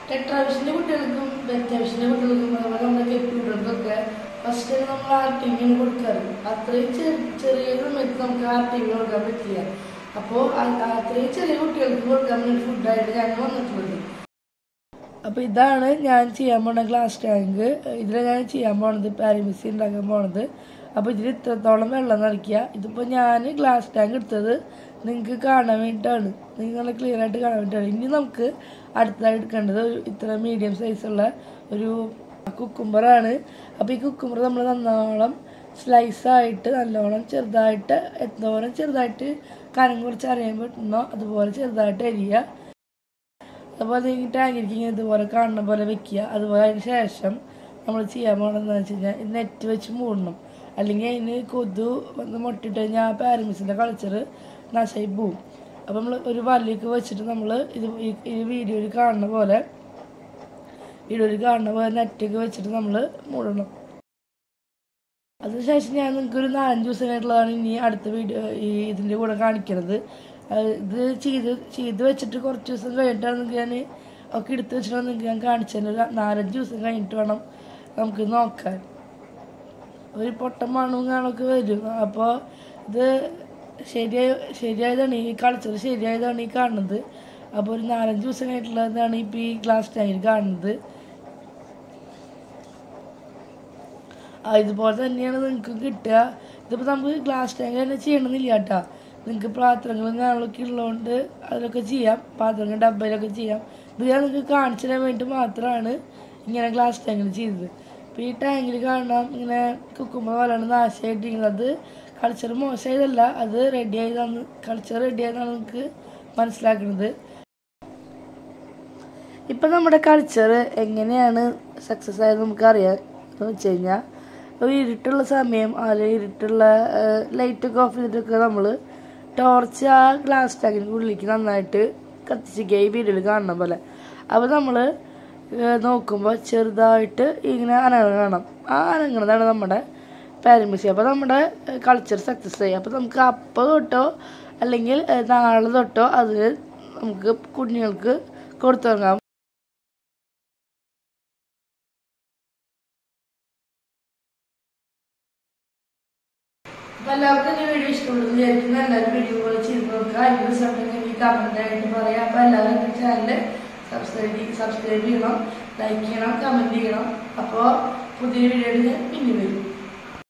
ടെട്രാവിഷന്റെ കുട്ടികൾക്കും ബെറ്റാവിഷന്റെ കുട്ടികൾക്കും അതുപോലെ നമ്മുടെ കെപ്പികുട്ടികൾക്കൊക്കെ ഫസ്റ്റ് നമ്മൾ ആർട്ടിങ്ങിന് കൊടുക്കാറ് അത്രയും ചെറിയ ചെറിയ സമയത്ത് നമുക്ക് ആർട്ടിങ്ങിന് കൊടുക്കാൻ പറ്റില്ല അപ്പോൾ അത്രയും ചെറിയ കുട്ടികൾക്ക് കൊടുക്കാൻ വേണ്ടി ഫുഡായിട്ട് ഞാൻ വന്നിട്ടുള്ളത് അപ്പോൾ ഇതാണ് ഞാൻ ചെയ്യാൻ പോണ ഗ്ലാസ് ടാങ്ക് ഇതിൽ ഞാൻ ചെയ്യാൻ പോണത് പാരമിസി ഉണ്ടാക്കാൻ പോണത് അപ്പോൾ ഇതിൽ ഇത്രത്തോളം വെള്ളം നിറയ്ക്കുക ഇതിപ്പോൾ ഞാൻ ഗ്ലാസ് ടാങ്ക് എടുത്തത് നിങ്ങൾക്ക് കാണാൻ വേണ്ടിയിട്ടാണ് നിങ്ങൾ ക്ലിയർ ആയിട്ട് കാണാൻ വേണ്ടിയിട്ടാണ് ഇനി നമുക്ക് അടുത്തതായി എടുക്കേണ്ടത് ഒരു ഇത്ര മീഡിയം സൈസുള്ള ഒരു കുക്കുംബറാണ് അപ്പോൾ ഈ കുക്കുംബർ നമ്മൾ നന്നോളം സ്ലൈസായിട്ട് നല്ലോണം ചെറുതായിട്ട് എന്തോരം ചെറുതായിട്ട് കനം കുറച്ച് അറിയാൻ പറ്റുന്നോ അതുപോലെ ചെറുതായിട്ട് അരിയുക അതുപോലെ ഈ ടാങ്കിലേക്ക് ഇങ്ങനെ ഇതുപോലെ കാണുന്ന പോലെ വെക്കുക അതുപോലെ അതിന് ശേഷം നമ്മൾ ചെയ്യാൻ പോകണമെന്ന് വെച്ച് കഴിഞ്ഞാൽ ഇത് നെറ്റ് വെച്ച് മൂടണം അല്ലെങ്കിൽ അതിന് കൊതു വന്ന് മുട്ടിട്ട് കഴിഞ്ഞാൽ ആ പാരമിസിൻ്റെ കൾച്ചർ നാശമായി പോവും അപ്പോൾ നമ്മൾ ഒരു വള്ളിയൊക്കെ വെച്ചിട്ട് നമ്മൾ ഇത് ഈ- ഈ വീഡിയോയിൽ കാണുന്ന പോലെ വീഡിയോയിൽ കാണുന്ന പോലെ നെറ്റൊക്കെ വെച്ചിട്ട് നമ്മൾ മൂടണം അതിനുശേഷം ഞാൻ നിങ്ങൾക്ക് ഒരു നാലഞ്ച് ദിവസമായിട്ടുള്ളതാണ് ഇനി അടുത്ത വീഡിയോ ഈ ഇതിൻ്റെ കൂടെ കാണിക്കുന്നത് അത് ഇത് ചെയ്ത് ചെയ്ത് വെച്ചിട്ട് കുറച്ച് ദിവസം കഴിഞ്ഞിട്ടാണ് നിങ്ങൾക്ക് ഞാൻ ഒക്കെ എടുത്ത് വെച്ചിട്ടാണ് നിങ്ങൾക്ക് ഞാൻ കാണിച്ചത് ഒരു നാലഞ്ച് ദിവസം കഴിഞ്ഞിട്ട് വേണം നമുക്ക് നോക്കാൻ ഒരു പൊട്ടം മണവും കാണൊക്കെ വരും അപ്പോൾ ഇത് ശരിയായ ശരിയായതാണ് ഈ കൾച്ചർ ശരിയായതാണ് ഈ കാണുന്നത് അപ്പോൾ ഒരു നാലഞ്ച് ദിവസം കഴിഞ്ഞിട്ടുള്ളതാണ് ഇപ്പോൾ ഈ ഗ്ലാസ് ടാങ്കിൽ കാണുന്നത് ആ, ഇതുപോലെ തന്നെയാണ് നിങ്ങൾക്ക് കിട്ടുക ഇതിപ്പോൾ നമുക്ക് ഗ്ലാസ് ടാങ്ക് തന്നെ ചെയ്യണമെന്നില്ല കേട്ടോ നിങ്ങൾക്ക് പാത്രങ്ങളും കാര്യങ്ങളൊക്കെ ഉള്ളതുകൊണ്ട് അതിലൊക്കെ ചെയ്യാം പാത്രങ്ങൾ ഡബ്ബയിലൊക്കെ ചെയ്യാം ഇത് ഞാൻ നിങ്ങൾക്ക് കാണിച്ചു തരാൻ വേണ്ടി മാത്രമാണ് ഇങ്ങനെ ഗ്ലാസ് ടാങ്കിൽ ചെയ്തത് അപ്പോൾ ഈ ടാങ്കിൽ കാണാം ഇങ്ങനെ കുക്കുമ്പോൾ പോലെയാണ് നാശമായിട്ടിരിക്കുന്നത് അത് കൾച്ചർ മോശമായതല്ല അത് റെഡി ആയതാണ് കൾച്ചർ റെഡി ആയതാണ് നമുക്ക് മനസ്സിലാക്കുന്നത് ഇപ്പം നമ്മുടെ കൾച്ചർ എങ്ങനെയാണ് സക്സസ് ആയത് നമുക്കറിയാം എന്ന് വെച്ച് കഴിഞ്ഞാൽ ഒരു ഇരുട്ടുള്ള സമയം അല്ലെങ്കിൽ ഇരുട്ടുള്ള ലൈറ്റൊക്കെ ഓഫ് ചെയ്തിട്ടൊക്കെ നമ്മൾ ടോർച്ച് ആ ഗ്ലാസ് ടാങ്കിന് ഉള്ളിലേക്ക് നന്നായിട്ട് കത്തിച്ചിരിക്കുക ഈ വീഡിയോയിൽ കാണുന്ന പോലെ അപ്പോൾ നമ്മൾ നോക്കുമ്പോൾ ചെറുതായിട്ട് ഇങ്ങനെ അനങ്ങ കാണാം ആ അനങ്ങണതാണ് നമ്മുടെ പാരമിസി അപ്പോൾ നമ്മുടെ കൾച്ചർ സക്സസ് ആയി അപ്പോൾ നമുക്ക് അപ്പോൾ തൊട്ടോ അല്ലെങ്കിൽ ഏഹ്, നാളെ തൊട്ടോ അത് നമുക്ക് കുഞ്ഞുങ്ങൾക്ക് കൊടുത്തു തുടങ്ങാം അപ്പൊ എല്ലാവർക്കും ഈ വീഡിയോ ഇഷ്ടപ്പെടുന്നു വിചാരിക്കുന്നു എല്ലാവരും വീഡിയോ പോലെ ചെയ്ത് നോക്കുക അതിന്റെ സമയം ഈ കമന്റ് ആയിട്ട് പറയാം അപ്പൊ എല്ലാവരും എന്റെ ചാനൽ സബ്സ്ക്രൈബ് സബ്സ്ക്രൈബ് ചെയ്യണം ലൈക്ക് ചെയ്യണം കമന്റ് ചെയ്യണം അപ്പോൾ പുതിയ വീഡിയോ ഞാൻ പിന്നെ വരും